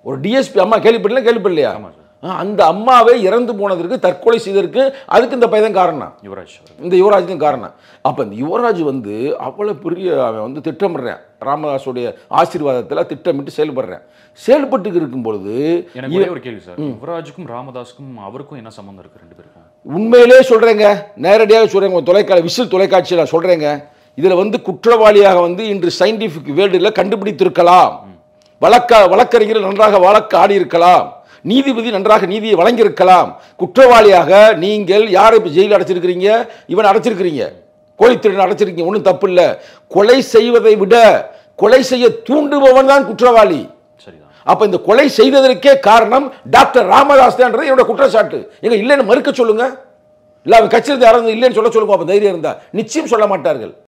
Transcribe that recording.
ஒரு டிஎஸ்பி அம்மா கேள்விப்படல கேள்விப்படலையா ஆமா சார் ஆ, அந்த அம்மாவே இறந்து போனதற்கு தற்கொலை செய்ததற்கு அதுக்கு இந்த பையன் காரணம் யுவராஜ் அவர்கள் இந்த யுவராஜ் தான் காரணம் அப்போ இந்த யுவராஜ் வந்து அவ்வளோ பெரிய அவன் வந்து திட்டமிடுறேன் ராமதாஸுடைய ஆசீர்வாதத்தில் திட்டமிட்டு செயல்படுறேன் செயல்பட்டு இருக்கும் பொழுது எனக்கு ஒரே ஒரு கேள்வி சார் யுவராஜுக்கும் ராமதாஸுக்கும் அவருக்கும் என்ன சம்மந்தம் இருக்கு ரெண்டு பேருக்கும் உண்மையிலே சொல்கிறேங்க நேரடியாக சொல்கிறேங்க உங்க தொலைக்காட்சி விசில் தொலைக்காட்சியில் சொல்கிறேங்க இதில் வந்து குற்றவாளியாக வந்து இன்று சயின்டிஃபிக் வேர்ல்டில் கண்டுபிடித்திருக்கலாம் வழக்க வழக்கறிஞர்கள் நன்றாக வழக்கு ஆடி இருக்கலாம் நீதிபதி நன்றாக நீதியை வழங்கியிருக்கலாம் குற்றவாளியாக நீங்கள் யாரை இப்போ ஜெயிலில் அடைச்சிருக்கிறீங்க இவன் அடைச்சிருக்கிறீங்க கோழித்திருடன் அடைச்சிருக்கீங்க ஒன்றும் தப்பு இல்லை கொலை செய்வதை விட கொலை செய்ய தூண்டுபவன் தான் குற்றவாளி சரிதான் அப்ப இந்த கொலை செய்ததற்கே காரணம் டாக்டர் ராமதாஸ் தான்ன்றது என்னோட குற்றச்சாட்டு எங்க இல்லைன்னு மறுக்க சொல்லுங்க இல்ல அவன் கட்சியில் யாராவது இல்லைன்னு சொல்ல சொல்லுங்க அப்ப தைரியம் இருந்தா நிச்சயம் சொல்ல மாட்டார்கள்